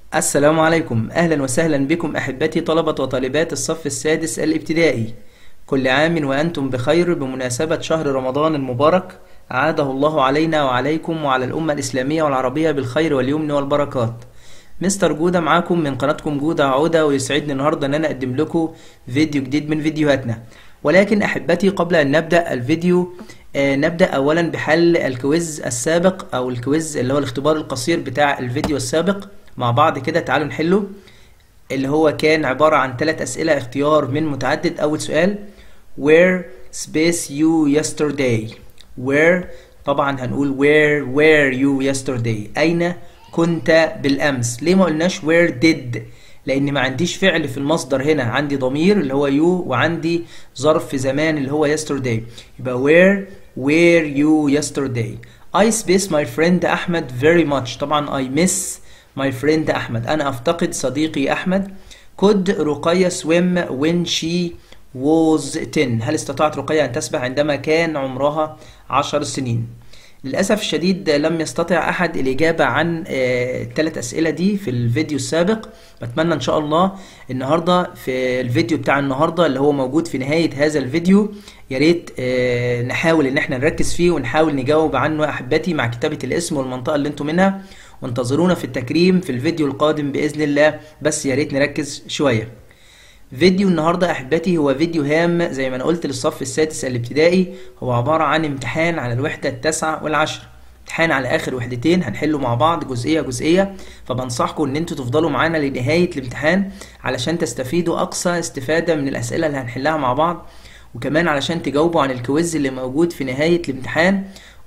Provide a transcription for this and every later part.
السلام عليكم أهلا وسهلا بكم أحبتي طلبة وطالبات الصف السادس الابتدائي كل عام وأنتم بخير بمناسبة شهر رمضان المبارك عاده الله علينا وعليكم وعلى الأمة الإسلامية والعربية بالخير واليمن والبركات مستر جودة معاكم من قناتكم جودة عودة ويسعدني النهاردة أن أنا أقدم لكم فيديو جديد من فيديوهاتنا ولكن أحبتي قبل أن نبدأ الفيديو آه، نبدأ أولا بحل الكويز السابق أو الكويز اللي هو الاختبار القصير بتاع الفيديو السابق مع بعض كده تعالوا نحله اللي هو كان عبارة عن ثلاث أسئلة اختيار من متعدد أول سؤال where space you yesterday where طبعا هنقول where were you yesterday أين كنت بالأمس ليه ما قلناش where did لأن ما عنديش فعل في المصدر هنا عندي ضمير اللي هو you وعندي ظرف في زمان اللي هو yesterday يبقى where were you yesterday I space my friend أحمد very much طبعا I miss my friend أحمد أنا أفتقد صديقي أحمد could رقية swim when she was 10 هل استطاعت رقية أن تسبح عندما كان عمرها 10 سنين للأسف الشديد لم يستطع أحد الإجابة عن الثلاث أسئلة دي في الفيديو السابق بتمنى إن شاء الله النهاردة في الفيديو بتاع النهاردة اللي هو موجود في نهاية هذا الفيديو يا ريت آه، نحاول إن احنا نركز فيه ونحاول نجاوب عنه أحبتي مع كتابة الاسم والمنطقة اللي انتم منها وانتظرونا في التكريم في الفيديو القادم بإذن الله بس يا ريت نركز شوية فيديو النهارده احبتي هو فيديو هام زي ما انا قلت للصف السادس الابتدائي هو عباره عن امتحان على الوحده التاسعه والعشره امتحان على اخر وحدتين هنحله مع بعض جزئيه جزئيه فبنصحكم ان انتوا تفضلوا معانا لنهايه الامتحان علشان تستفيدوا اقصى استفاده من الاسئله اللي هنحلها مع بعض وكمان علشان تجاوبوا عن الكويز اللي موجود في نهايه الامتحان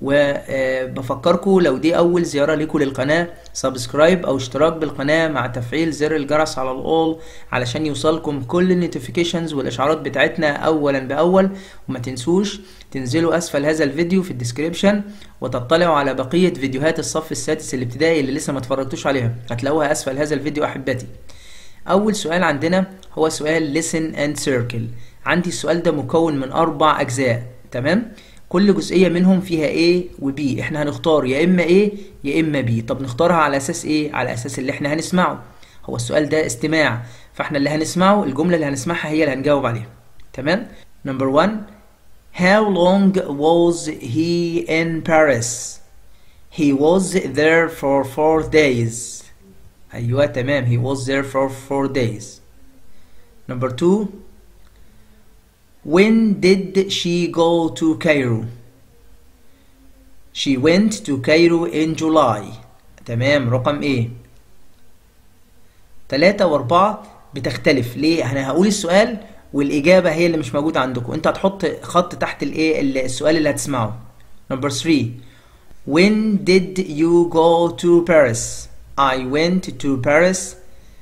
وبفكركم لو دي اول زياره ليكم للقناه سبسكرايب او اشتراك بالقناه مع تفعيل زر الجرس على الاول علشان يوصلكم كل النوتيفيكيشنز والاشعارات بتاعتنا اولا باول وما تنسوش تنزلوا اسفل هذا الفيديو في الديسكريبشن وتطلعوا على بقيه فيديوهات الصف السادس الابتدائي اللي لسه ما اتفرجتوش عليها هتلاقوها اسفل هذا الفيديو احبتي اول سؤال عندنا هو سؤال listen and circle عندي السؤال ده مكون من اربع اجزاء تمام كل جزئيه منهم فيها A و B احنا هنختار يا اما A يا اما B طب نختارها على اساس ايه على اساس اللي احنا هنسمعه هو السؤال ده استماع فاحنا اللي هنسمعه الجمله اللي هنسمعها هي اللي هنجاوب عليها تمام نمبر 1 How long was he in Paris He was there for four days ايوه تمام he was there for four days number 2 When did she go to Cairo? She went to Cairo in July. تمام رقم ايه؟ تلاتة واربعة بتختلف ليه؟ انا هقول السؤال والإجابة هي اللي مش موجودة عندكم انت هتحط خط تحت الايه السؤال اللي هتسمعه. Number 3 When did you go to Paris? I went to Paris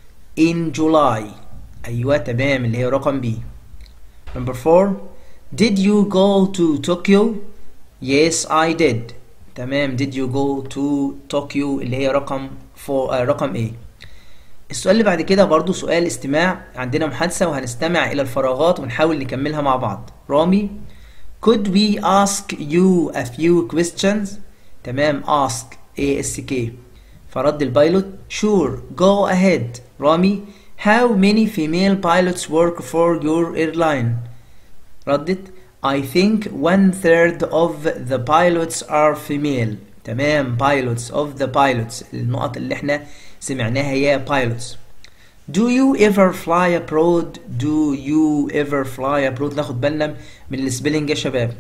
in July. أيوة تمام اللي هي رقم بي. Number four, did you go to Tokyo? Yes, I did. تمام did you go to Tokyo اللي هي رقم فور آه رقم A. السؤال اللي بعد كده برضو سؤال استماع عندنا محادثة وهنستمع إلى الفراغات ونحاول نكملها مع بعض. رامي Could we ask you a few questions? تمام ask A S K. فرد البايلوت Sure go ahead. رامي How many female pilots work for your airline? ردت I think one third of the pilots are female تمام pilots of the pilots النقط اللي احنا سمعناها هي pilots Do you ever fly abroad? Do you ever fly abroad? ناخد بالنا من السبيلنج يا شباب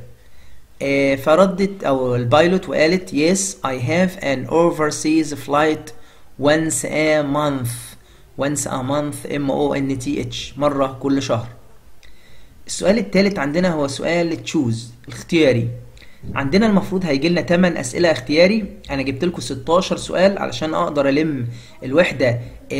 آه فردت او البايلوت وقالت Yes I have an overseas flight once a month once a month M O N T H مرة كل شهر السؤال الثالث عندنا هو سؤال تشوز الاختياري عندنا المفروض هيجي لنا 8 اسئله اختياري انا جبت لكم 16 سؤال علشان اقدر الم الوحده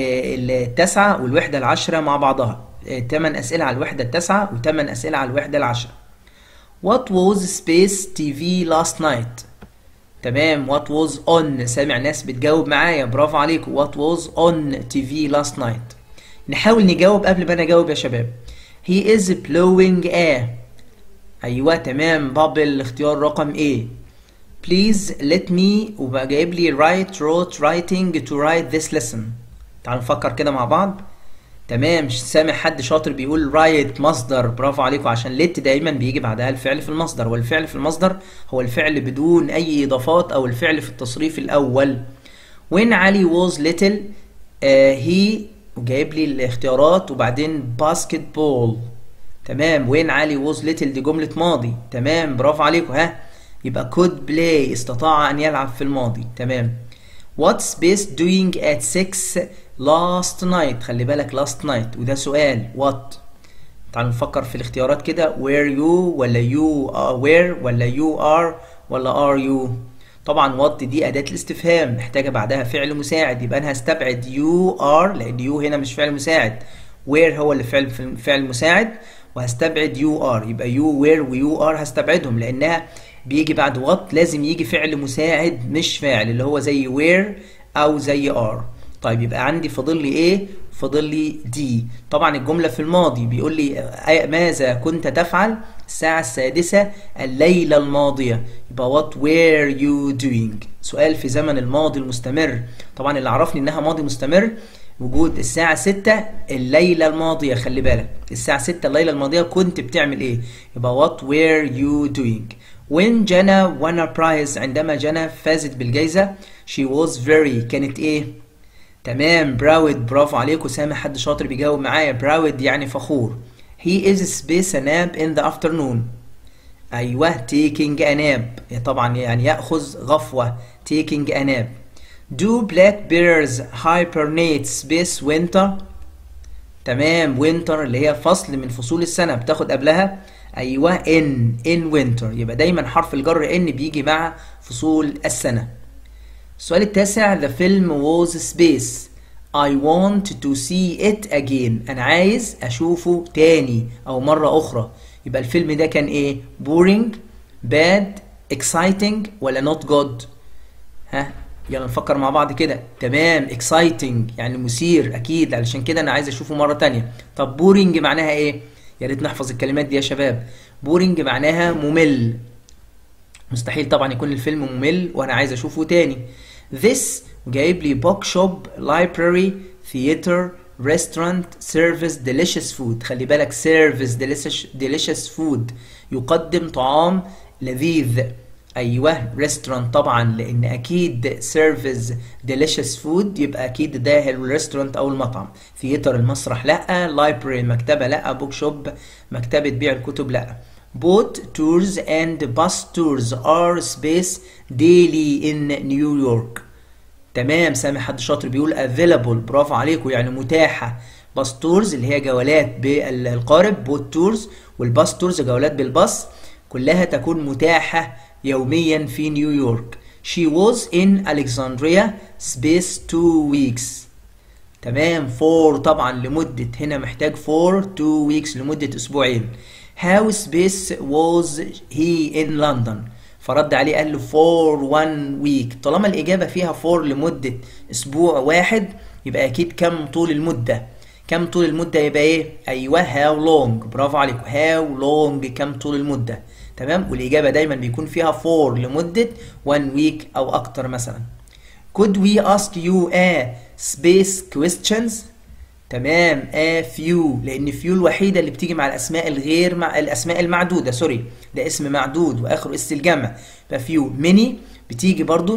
التاسعه والوحده العاشره مع بعضها 8 اسئله على الوحده التاسعه و8 اسئله على الوحده العاشره What was space TV last night تمام what was on سامع ناس بتجاوب معايا برافو عليكم what was on TV last night نحاول نجاوب قبل ما انا اجاوب يا شباب he is blowing a ايوه تمام بابل اختيار رقم A please let me وبقى جايب لي write wrote writing to write this lesson تعالوا نفكر كده مع بعض تمام مش سامع حد شاطر بيقول رايت مصدر برافو عليكم عشان ليت دايما بيجي بعدها الفعل في المصدر والفعل في المصدر هو الفعل بدون اي اضافات او الفعل في التصريف الاول when علي was little uh, he وجايب لي الاختيارات وبعدين باسكت بول تمام when علي was little دي جملة ماضي تمام برافو عليكم ها يبقى could play استطاع ان يلعب في الماضي تمام what's best doing at 6 last night خلي بالك last night وده سؤال what تعالوا نفكر في الاختيارات كده where you ولا you are where ولا you are ولا are you طبعا what دي أداة الاستفهام محتاجة بعدها فعل مساعد يبقى أنا هستبعد you are لأن you هنا مش فعل مساعد where هو اللي فعل فعل مساعد وهستبعد you are يبقى you where و you are هستبعدهم لأنها بيجي بعد what لازم يجي فعل مساعد مش فاعل اللي هو زي where أو زي are طيب يبقى عندي فاضل لي ايه فاضل لي دي طبعا الجمله في الماضي بيقول لي ماذا كنت تفعل الساعه السادسه الليله الماضيه يبقى what were you doing سؤال في زمن الماضي المستمر طبعا اللي عرفني انها ماضي مستمر وجود الساعة 6 الليلة الماضية خلي بالك الساعة 6 الليلة الماضية كنت بتعمل ايه يبقى what were you doing when جنى won a prize عندما جنى فازت بالجائزة she was very كانت ايه تمام براود برافو عليكم سامع حد شاطر بيجاوب معايا براود يعني فخور he is space a nap in the afternoon ايوه taking a nap طبعا يعني ياخذ غفوه taking a nap do black bears hibernate space winter تمام winter اللي هي فصل من فصول السنه بتاخد قبلها ايوه in in winter يبقى دايما حرف الجر ان بيجي مع فصول السنه السؤال التاسع the film was space I want to see it again أنا عايز أشوفه تاني أو مرة أخرى يبقى الفيلم ده كان إيه boring bad exciting ولا not good ها يلا نفكر مع بعض كده تمام exciting يعني مثير أكيد علشان كده أنا عايز أشوفه مرة تانية طب boring معناها إيه يا ريت نحفظ الكلمات دي يا شباب boring معناها ممل مستحيل طبعا يكون الفيلم ممل وأنا عايز أشوفه تاني This جايب لي book shop, library, theater, restaurant, service, delicious food خلي بالك service, delicious, delicious food يقدم طعام لذيذ أيوه restaurant طبعا لأن أكيد service delicious food يبقى أكيد ده الريستورانت أو المطعم theater المسرح لأ library المكتبة لأ book shop مكتبة بيع الكتب لأ Boat tours and bus tours are space daily in New York. تمام سامع حد شاطر بيقول available برافو عليكم يعني متاحة. باس تورز اللي هي جولات بالقارب بوت تورز والباس تورز جولات بالباص كلها تكون متاحة يوميا في نيويورك. She was in Alexandria space two weeks. تمام for طبعا لمدة هنا محتاج for two weeks لمدة أسبوعين. How space was he in London فرد عليه قال له for one week طالما الإجابة فيها for لمدة أسبوع واحد يبقى أكيد كم طول المدة كم طول المدة يبقى إيه أيوه how long برافو عليكم how long كم طول المدة تمام والإجابة دايما بيكون فيها for لمدة one week أو أكتر مثلا could we ask you a space questions تمام a few لان few الوحيده اللي بتيجي مع الاسماء الغير مع الاسماء المعدوده سوري ده اسم معدود واخره اس الجمع ففيو many بتيجي برضو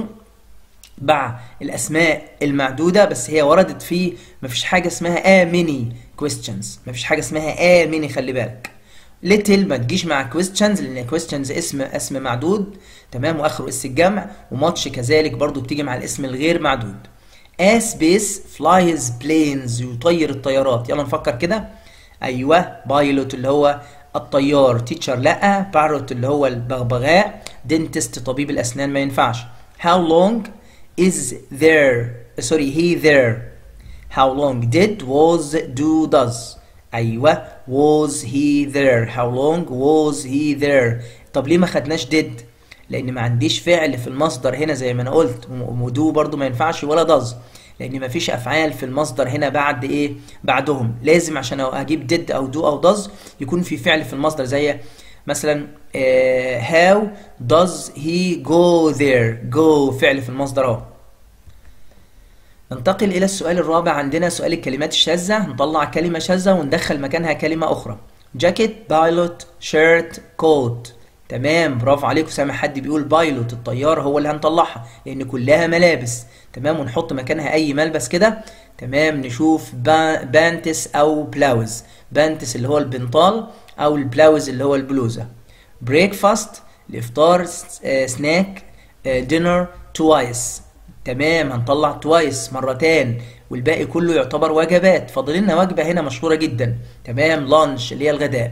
مع الاسماء المعدوده بس هي وردت في مفيش حاجه اسمها a many questions مفيش حاجه اسمها a many خلي بالك little ما تجيش مع questions لان questions اسم اسم معدود تمام واخره اس الجمع وماتش كذلك برضو بتيجي مع الاسم الغير معدود A space flies planes يطير الطيارات يلا نفكر كده ايوه بايلوت اللي هو الطيار تيتشر لا باروت اللي هو البغبغاء دنتست طبيب الاسنان ما ينفعش how long is there sorry he there how long did was do does ايوه was he there how long was he there طب ليه ما خدناش did لان ما عنديش فعل في المصدر هنا زي ما انا قلت ودو برضو ما ينفعش ولا داز لان ما فيش افعال في المصدر هنا بعد ايه بعدهم لازم عشان اجيب ديد او دو او داز يكون في فعل في المصدر زي مثلا uh, how does he go there go فعل في المصدر اهو ننتقل إلى السؤال الرابع عندنا سؤال الكلمات الشاذة نطلع كلمة شاذة وندخل مكانها كلمة أخرى جاكيت بايلوت شيرت كوت تمام برافو عليكم سامع حد بيقول بايلوت الطيار هو اللي هنطلعها لأن كلها ملابس تمام ونحط مكانها أي ملبس كده تمام نشوف با بانتس أو بلاوز بانتس اللي هو البنطال أو البلاوز اللي هو البلوزة بريكفاست الإفطار سناك دينر توايس تمام هنطلع توايس مرتين والباقي كله يعتبر وجبات فاضل لنا وجبه هنا مشهوره جدا تمام لانش اللي هي الغداء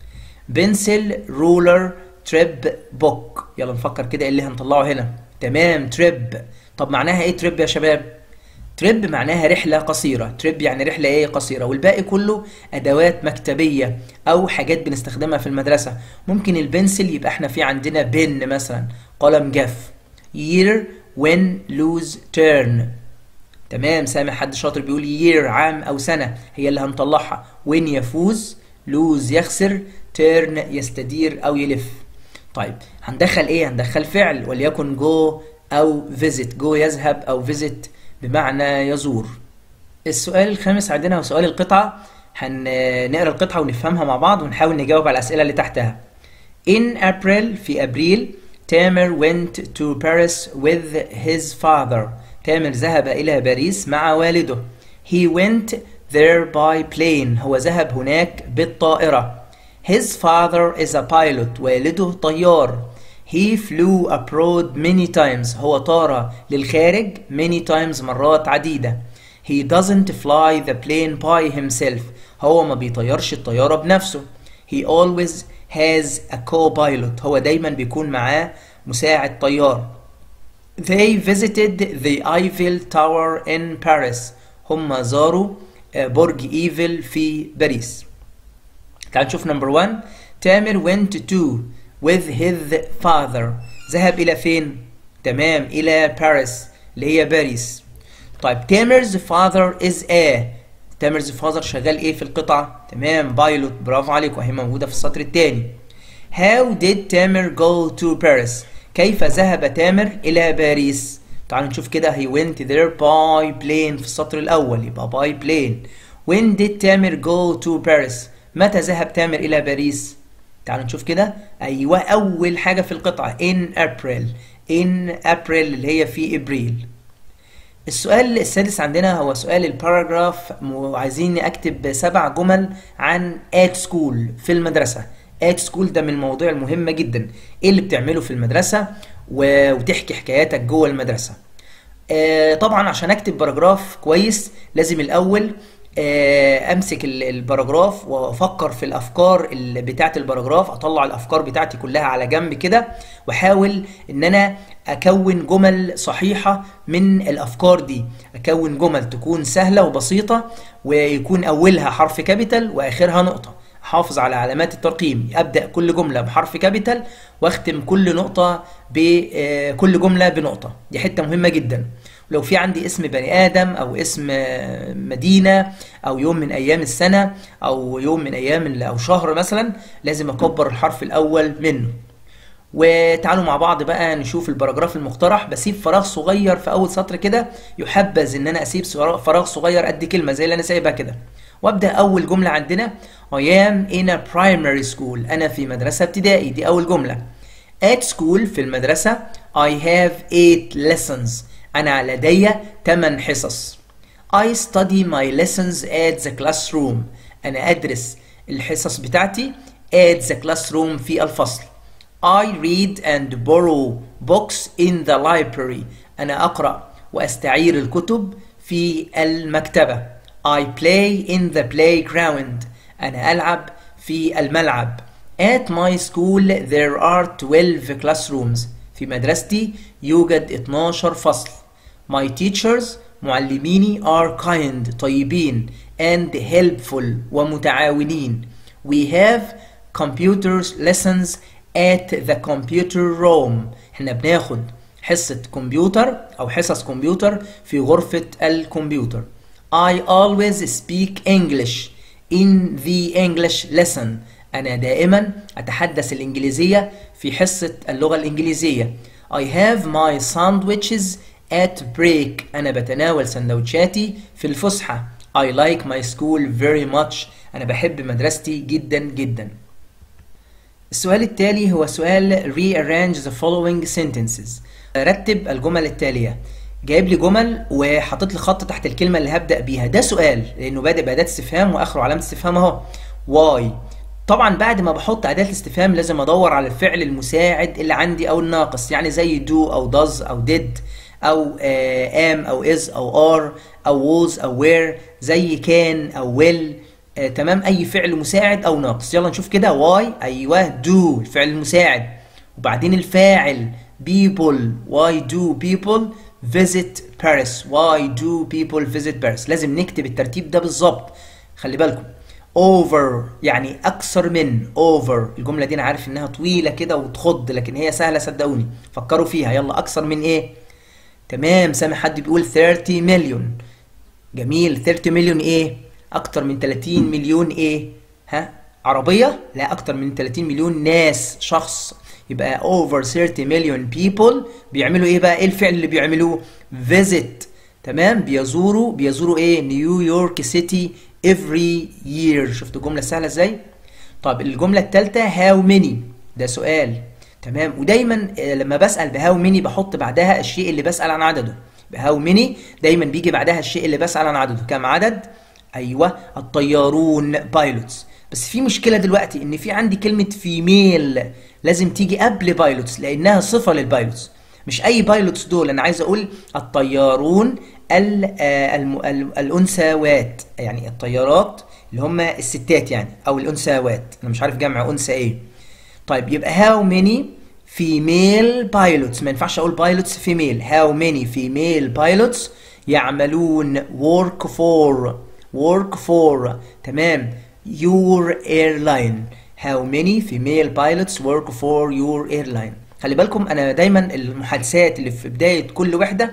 بنسل رولر تريب بوك يلا نفكر كده ايه اللي هنطلعه هنا تمام تريب طب معناها ايه تريب يا شباب تريب معناها رحلة قصيرة تريب يعني رحلة ايه قصيرة والباقي كله ادوات مكتبية او حاجات بنستخدمها في المدرسة ممكن البنسل يبقى احنا في عندنا بن مثلا قلم جاف year when lose turn تمام سامع حد شاطر بيقول year عام او سنة هي اللي هنطلعها when يفوز lose يخسر turn يستدير او يلف طيب هندخل ايه هندخل فعل وليكن go او visit go يذهب او visit بمعنى يزور السؤال الخامس عندنا هو سؤال القطعة هنقرا القطعة ونفهمها مع بعض ونحاول نجاوب على الأسئلة اللي تحتها In April في أبريل تامر went to Paris with his father تامر ذهب إلى باريس مع والده He went there by plane هو ذهب هناك بالطائرة His father is a pilot والده طيار He flew abroad many times هو طار للخارج many times مرات عديدة He doesn't fly the plane by himself هو ما بيطيرش الطيارة بنفسه He always has a co-pilot هو دايما بيكون معاه مساعد طيار They visited the Eiffel Tower in Paris هم زاروا برج ايفل في باريس تعال نشوف نمبر 1 تامر went to with his father ذهب إلى فين؟ تمام إلى باريس اللي هي باريس طيب تامر's father is a تامر's father شغال إيه في القطعة؟ تمام بايلوت برافو عليك وهي موجودة في السطر الثاني How did تامر go to Paris؟ كيف ذهب تامر إلى باريس؟ تعالوا نشوف كده he went there by plane في السطر الأول يبقى by plane When did تامر go to Paris؟ متى ذهب تامر إلى باريس؟ تعالوا نشوف كده ايوه اول حاجه في القطعه in April in April اللي هي في ابريل السؤال السادس عندنا هو سؤال الباراجراف وعايزين اكتب سبع جمل عن at school في المدرسه at school ده من المواضيع المهمه جدا ايه اللي بتعمله في المدرسه وتحكي حكاياتك جوه المدرسه آه طبعا عشان اكتب باراجراف كويس لازم الاول امسك الباراجراف وافكر في الافكار بتاعه الباراجراف اطلع الافكار بتاعتي كلها على جنب كده واحاول ان انا اكون جمل صحيحه من الافكار دي اكون جمل تكون سهله وبسيطه ويكون اولها حرف كابيتال واخرها نقطه حافظ على علامات الترقيم ابدا كل جمله بحرف كابيتال واختم كل نقطه بكل جمله بنقطه دي حته مهمه جدا لو في عندي اسم بني ادم او اسم مدينه او يوم من ايام السنه او يوم من ايام او شهر مثلا لازم اكبر الحرف الاول منه وتعالوا مع بعض بقى نشوف الباراجراف المقترح بسيب فراغ صغير في اول سطر كده يحبذ ان انا اسيب فراغ صغير قد كلمه زي اللي انا سايبها كده وابدا اول جمله عندنا I am in a primary school انا في مدرسه ابتدائي دي اول جمله at school في المدرسه I have eight lessons أنا لدي 8 حصص. I study my lessons at the classroom. أنا أدرس الحصص بتاعتي at the classroom في الفصل. I read and borrow books in the library. أنا أقرأ وأستعير الكتب في المكتبة. I play in the playground. أنا ألعب في الملعب. At my school there are 12 classrooms. في مدرستي يوجد 12 فصل. My teachers معلميني are kind طيبين and helpful ومتعاونين. We have computer lessons at the computer room. احنا بناخد حصة كمبيوتر أو حصص كمبيوتر في غرفة الكمبيوتر. I always speak English in the English lesson. أنا دائما أتحدث الإنجليزية في حصة اللغة الإنجليزية. I have my sandwiches at break أنا بتناول سندوتشاتي في الفسحة I like my school very much أنا بحب مدرستي جدا جدا السؤال التالي هو سؤال rearrange the following sentences رتب الجمل التالية جايب لي جمل وحاطط لي خط تحت الكلمة اللي هبدأ بيها ده سؤال لأنه بادئ بأداة استفهام وآخره علامة استفهام أهو why طبعا بعد ما بحط أداة الاستفهام لازم أدور على الفعل المساعد اللي عندي أو الناقص يعني زي do أو does أو did أو آه am أو is أو are أو was أو were زي كان أو will آه تمام أي فعل مساعد أو ناقص يلا نشوف كده why أيوه do الفعل المساعد وبعدين الفاعل people why do people visit Paris why do people visit Paris لازم نكتب الترتيب ده بالظبط خلي بالكم over يعني اكثر من over الجمله دي انا عارف انها طويله كده وتخض لكن هي سهله صدقوني فكروا فيها يلا اكثر من ايه تمام سامع حد بيقول 30 مليون جميل 30 مليون ايه اكتر من 30 مليون ايه ها عربيه لا اكتر من 30 مليون ناس شخص يبقى over 30 مليون people بيعملوا ايه بقى ايه الفعل اللي بيعملوه visit تمام بيزوروا بيزوروا ايه نيويورك سيتي every year شفتوا الجمله سهله ازاي طيب الجمله الثالثه how many ده سؤال تمام ودايما لما بسال بهاو ميني بحط بعدها الشيء اللي بسال عن عدده بهاو ميني دايما بيجي بعدها الشيء اللي بسال عن عدده كم عدد ايوه الطيارون بايلوتس بس في مشكله دلوقتي ان في عندي كلمه فيميل لازم تيجي قبل بايلوتس لانها صفه للبايلوتس مش اي بايلوتس دول انا عايز اقول الطيارون الانثوات يعني الطيارات اللي هم الستات يعني او الانثوات انا مش عارف جمع انثى ايه طيب يبقى how many female pilots ما ينفعش اقول pilots female how many female pilots يعملون work for work for تمام your airline how many female pilots work for your airline خلي بالكم انا دايما المحادثات اللي في بدايه كل وحده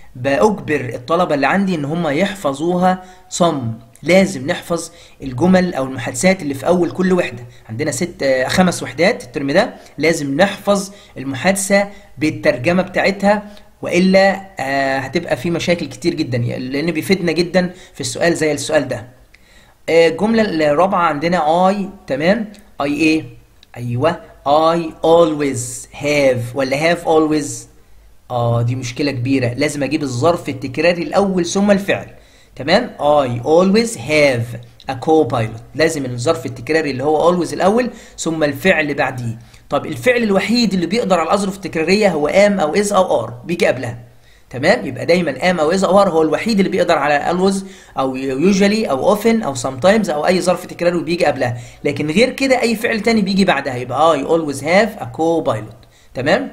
باجبر الطلبه اللي عندي ان هم يحفظوها صم لازم نحفظ الجمل او المحادثات اللي في اول كل وحده عندنا ست خمس وحدات الترم ده لازم نحفظ المحادثه بالترجمه بتاعتها والا هتبقى في مشاكل كتير جدا لان بيفيدنا جدا في السؤال زي السؤال ده الجمله الرابعه عندنا اي تمام اي ايه ايوه I always have ولا have always اه دي مشكله كبيره لازم اجيب الظرف التكراري الاول ثم الفعل تمام I always have a co-pilot لازم الظرف التكراري اللي هو always الأول ثم الفعل بعديه طب الفعل الوحيد اللي بيقدر على الأظرف التكرارية هو am أو is أو are بيجي قبلها تمام يبقى دايما am أو is أو are هو الوحيد اللي بيقدر على always أو usually أو often أو sometimes أو أي ظرف تكراري وبيجي قبلها لكن غير كده أي فعل تاني بيجي بعدها يبقى I always have a co-pilot تمام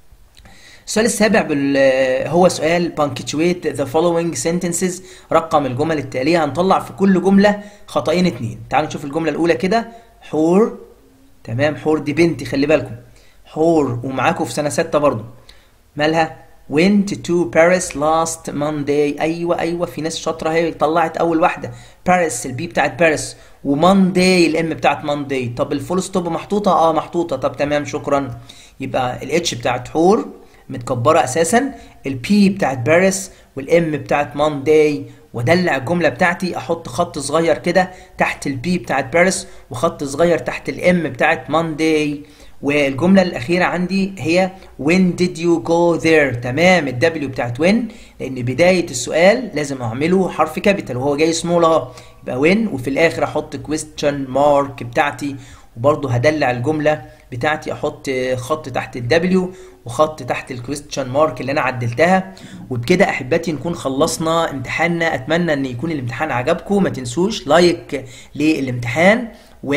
السؤال السابع بال... هو سؤال punctuate the following sentences رقم الجمل التالية هنطلع في كل جملة خطأين اتنين تعالوا نشوف الجملة الأولى كده حور تمام حور دي بنتي خلي بالكم حور ومعاكم في سنة ستة برضو مالها went to Paris last Monday أيوة أيوة في ناس شاطرة هي طلعت أول واحدة باريس البي بتاعت باريس ومانداي الام بتاعت مانداي طب الفول ستوب محطوطة اه محطوطة طب تمام شكرا يبقى الاتش بتاعت حور متكبره اساسا البي بتاعت باريس والام بتاعت مانداي وادلع الجمله بتاعتي احط خط صغير كده تحت البي بتاعت باريس وخط صغير تحت الام بتاعت مانداي والجمله الاخيره عندي هي when did you go there تمام الدبليو بتاعت when لان بدايه السؤال لازم اعمله حرف كابيتال وهو جاي سمول اهو يبقى when وفي الاخر احط question mark بتاعتي وبرضه هدلع الجمله بتاعتي احط خط تحت الدبليو وخط تحت الكويستشن مارك اللي انا عدلتها وبكده احبتي نكون خلصنا امتحاننا اتمنى ان يكون الامتحان عجبكم ما تنسوش لايك للامتحان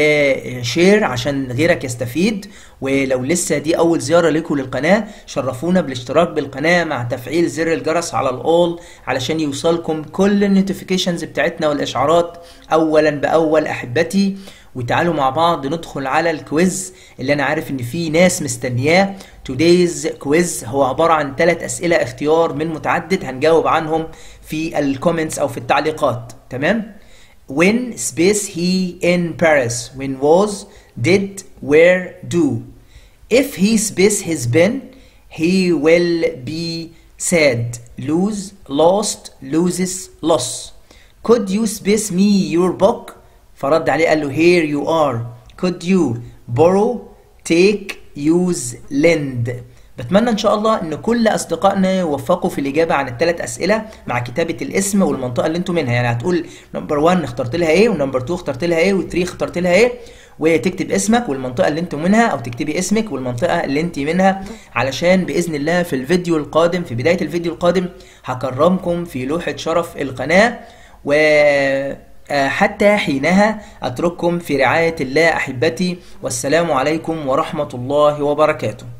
وشير عشان غيرك يستفيد ولو لسه دي اول زيارة لكم للقناة شرفونا بالاشتراك بالقناة مع تفعيل زر الجرس على الاول علشان يوصلكم كل النوتيفيكيشنز بتاعتنا والاشعارات اولا باول احبتي وتعالوا مع بعض ندخل على الكويز اللي انا عارف ان في ناس مستنياه today's quiz هو عبارة عن ثلاث اسئلة اختيار من متعدد هنجاوب عنهم في الكومنتس او في التعليقات تمام when space he in Paris when was did where do if he space has been he will be sad lose lost loses loss could you space me your book فرد عليه قال له here you are could you borrow take use lend بتمنى ان شاء الله ان كل اصدقائنا يوفقوا في الاجابه عن الثلاث اسئله مع كتابه الاسم والمنطقه اللي انتم منها يعني هتقول نمبر 1 اخترت لها ايه ونمبر 2 اخترت لها ايه و3 اخترت لها ايه وتكتب اسمك والمنطقه اللي انت منها او تكتبي اسمك والمنطقه اللي انت منها علشان باذن الله في الفيديو القادم في بدايه الفيديو القادم هكرمكم في لوحه شرف القناه و حتى حينها اترككم في رعايه الله احبتي والسلام عليكم ورحمه الله وبركاته